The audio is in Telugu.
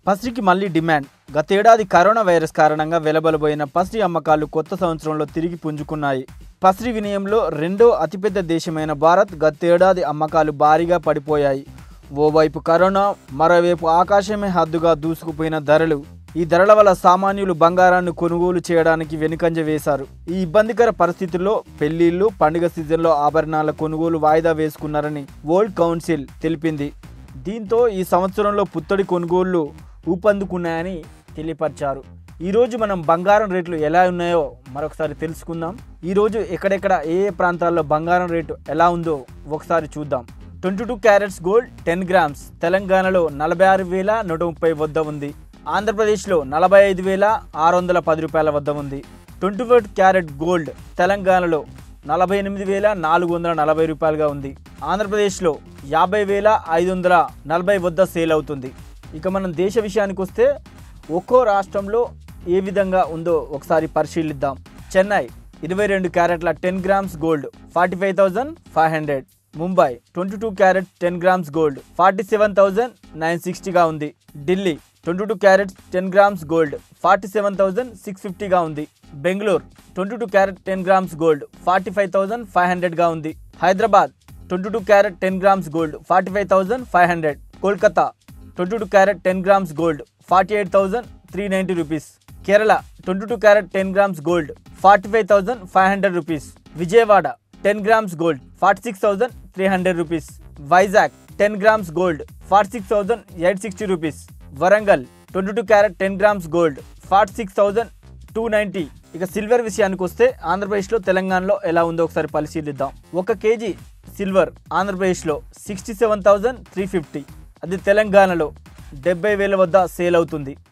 పసిడికి మళ్ళీ డిమాండ్ గతేడాది కరోనా వైరస్ కారణంగా వెలబలబోయిన పసిడి అమ్మకాలు కొత్త సంవత్సరంలో తిరిగి పుంజుకున్నాయి పసిడి వినియంలో రెండో అతిపెద్ద దేశమైన భారత్ గతేడాది అమ్మకాలు భారీగా పడిపోయాయి ఓవైపు కరోనా మరోవైపు ఆకాశమే హద్దుగా దూసుకుపోయిన ధరలు ఈ ధరల వల్ల సామాన్యులు బంగారాన్ని కొనుగోలు చేయడానికి వెనుకంజ వేశారు ఈ ఇబ్బందికర పరిస్థితుల్లో పెళ్లిళ్లు పండుగ సీజన్లో ఆభరణాల కొనుగోలు వాయిదా వేసుకున్నారని వరల్డ్ కౌన్సిల్ తెలిపింది దీంతో ఈ సంవత్సరంలో పుత్తడి కొనుగోళ్లు ఊపందుకున్నాయని తెలియపరిచారు ఈరోజు మనం బంగారం రేట్లు ఎలా ఉన్నాయో మరొకసారి తెలుసుకుందాం ఈరోజు ఎక్కడెక్కడ ఏ ఏ ప్రాంతాల్లో బంగారం రేటు ఎలా ఉందో ఒకసారి చూద్దాం twenty two carats gold ten grams తెలంగాణలో నలభై ఆరు వేల నూట ముప్పై వద్ద ఉంది ఆంధ్రప్రదేశ్లో నలభై ఐదు వేల ఆరు వందల పది రూపాయల వద్ద ఉంది ట్వంటీ ఫోర్ క్యారెట్ గోల్డ్ తెలంగాణలో నలభై ఎనిమిది వేల నాలుగు వందల నలభై రూపాయలుగా ఉంది ఆంధ్రప్రదేశ్లో యాభై వేల ఐదు వందల నలభై వద్ద సేల్ అవుతుంది ఇక మనం దేశ విషయానికి వస్తే ఒక్కో రాష్ట్రంలో ఏ విధంగా ఉందో ఒకసారి పరిశీలిద్దాం చెన్నై ఇరవై రెండు క్యారెట్ల ten grams gold forty five thousand five hundred Mumbai twenty two carat ten grams gold forty seven thousand nine సిక్స్టీగా ఉంది Delhi twenty two carats ten grams gold forty seven thousand six ఫిఫ్టీగా ఉంది Bengaluru twenty two carat ten grams gold forty five thousand five హండ్రెడ్గా ఉంది Hyderabad twenty two carat ten grams gold forty five thousand five hundred Kolkata twenty two carat ten grams gold forty eight thousand three ninety rupees Kerala twenty two carat ten grams gold forty five thousand five hundred rupees Vijayawada ten grams gold forty six thousand three hundred rupees Vizag ten grams gold forty six thousand eight sixty rupees Warangal twenty two carat ten grams gold forty six thousand two ninety ఇక సిల్వర్ విషయానికి వస్తే ఆంధ్రప్రదేశ్లో తెలంగాణలో ఎలా ఉందో ఒకసారి పరిశీలిద్దాం ఒక కేజీ సిల్వర్ ఆంధ్రప్రదేశ్లో sixty seven thousand three fifty అది తెలంగాణలో డెబ్బై వేల వద్ద సేల్ అవుతుంది